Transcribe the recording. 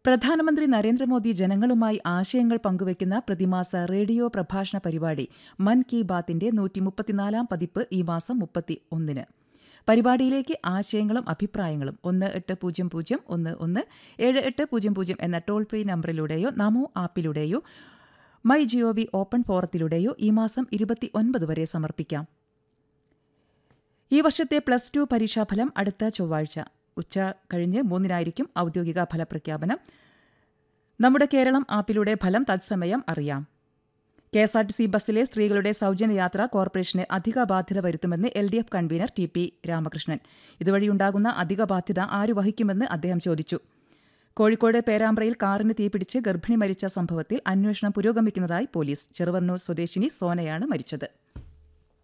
പ്രധാനമന്ത്രി നരേന്ദ്രമോദി ജനങ്ങളുമായി ആശയങ്ങൾ പങ്കുവയ്ക്കുന്ന പ്രതിമാസ റേഡിയോ പ്രഭാഷണ പരിപാടി മൻ കി ബാത്തിന്റെ നൂറ്റി മുപ്പത്തിനാലാം പതിപ്പ് ഈ മാസം മുപ്പത്തി ഒന്നിന് പരിപാടിയിലേക്ക് ആശയങ്ങളും അഭിപ്രായങ്ങളും ഒന്ന് എട്ട് പൂജ്യം പൂജ്യം ഒന്ന് ഒന്ന് ഏഴ് എട്ട് പൂജ്യം പൂജ്യം എന്ന ടോൾ ഫ്രീ നമ്പറിലൂടെയോ നമോ ആപ്പിലൂടെയോ മൈ ജിഒവി ഓപ്പൺ ഫോറത്തിലൂടെയോ ഈ മാസം ഇരുപത്തി ഒൻപത് വരെ സമർപ്പിക്കാം ഈ വർഷത്തെ പ്ലസ് ടു പരീക്ഷാഫലം അടുത്ത ചൊവ്വാഴ്ച ഉച്ച കഴിഞ്ഞ് മൂന്നിനായിരിക്കും ഔദ്യോഗിക ഫലപ്രഖ്യാപനം നമ്മുടെ കേരളം ആപ്പിലൂടെ ഫലം തത്സമയം അറിയാം K S R T C ബസ്സിലെ സ്ത്രീകളുടെ സൗജന്യ യാത്ര കോർപ്പറേഷന് അധിക ബാധ്യത വരുത്തുമെന്ന് L D F convener T P Ramakrishnan ഇതുവഴിയുണ്ടാകുന്ന അധിക ബാധ്യത ആര് വഹിക്കുമെന്ന് അദ്ദേഹം ചോദിച്ചു കോഴിക്കോട് പേരാമ്പ്രയിൽ കാറിന് തീപിടിച്ച് ഗർഭിണി മരിച്ച സംഭവത്തിൽ അന്വേഷണം പുരോഗമിക്കുന്നതായി പോലീസ് ചെറുവണ്ണൂർ സ്വദേശിനി സോനയാണ് മരിച്ചത്